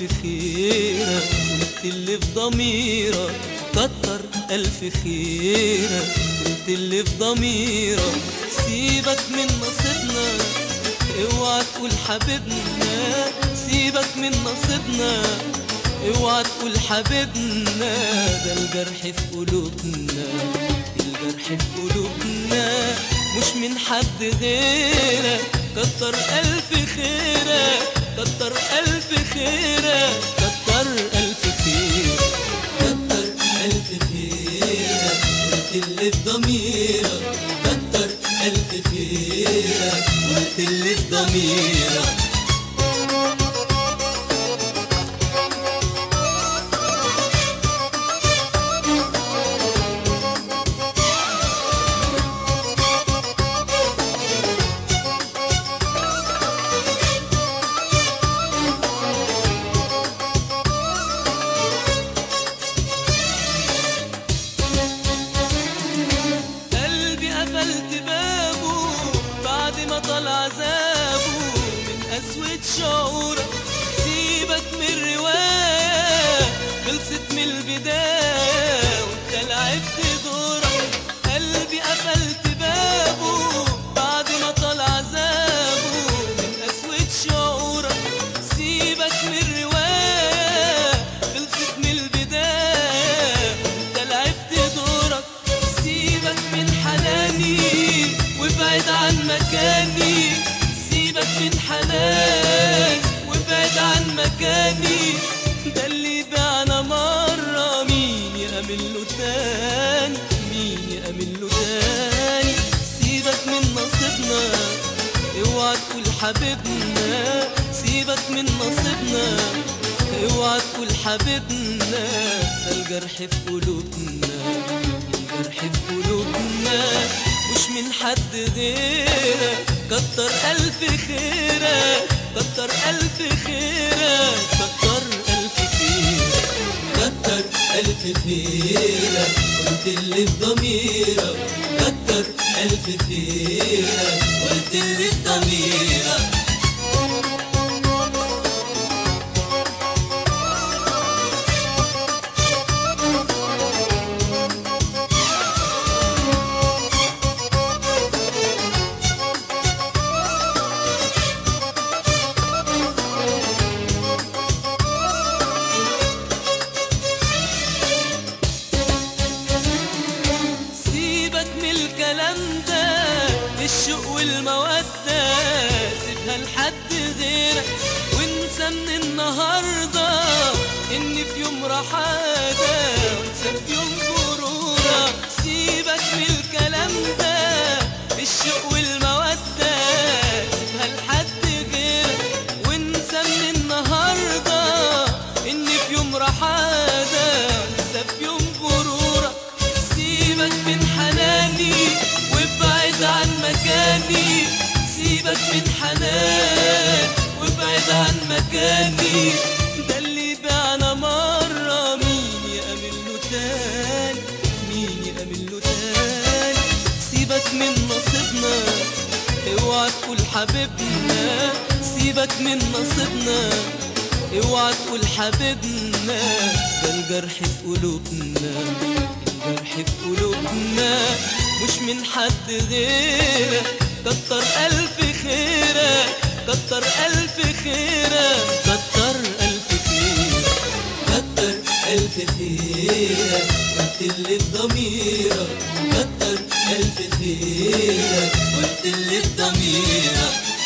ألف خيرك قلت اللي في ضميرك كتر ألف خيرك قلت اللي في ضميرك سيبك من نصيبنا اوعى تقول حبيبنا سيبك من نصيبنا اوعى تقول حبيبنا ده الجرح في قلوبنا الجرح في قلوبنا مش من حد غيرك كتر ألف خيرك كتر ألف خيرك كتر ألف خيرك كتر ألف خيرك قلت اللي في ضميرك كتر ألف خيرك قلت اللي في ضميرك قلبي قفلت بابه بعد ما طال عذابه من قسوة شعورك سيبك من الرواية خلصت من البداية وانت لعبت دورك قلبي قفلت بابه بعد ما طال عذابه من قسوة شعورك سيبك من الرواية خلصت من البداية وانت لعبت دورك سيبك من حناني وابعد عن مكاني سيبك من حنان وابعد عن مكاني ده اللي بعنا مرة مين يأمن له تاني مين يأمن له تاني سيبك من نصيبنا اوعى تقول حبيبنا سيبك من نصيبنا اوعى تقول حبيبنا ده الجرح في قلوبنا الجرح في قلوبنا مش من حد غيرك كتر ألف خيرك كتر ألف خيرك كتر ألف خيرك كتر ألف خيرك قلت اللي في ضميرك كتر ألف خيرك قلت اللي في ضميرك سيبك من الكلام ده الشوق والمودة سيبها لحد غيرك وانسى من النهاردة ان في يوم رحادة وانسى في يوم غرورك سيبك من الكلام ده الشوق والمودة سيبها لحد غيرك وانسى من النهاردة ان في يوم رحادة وانسى في يوم غرورك سيبك من حناني وابعد عن مكاني سيبك من حنان وابعد عن مكاني ده اللي بعنا مرة مين يأمن له تاني مين يأمن له تاني سيبك من نصيبنا اوعى تقول حبيبنا سيبك من نصيبنا اوعى تقول حبيبنا ده الجرح في قلوبنا الجرح في قلوبنا مش من حد غيرك كتر ألف خيرك كتر ألف خيرك كتر ألف خيرك كتر ألف خيرك قلت اللي في ضميرك كتر ألف خيرك قلت اللي في ضميرك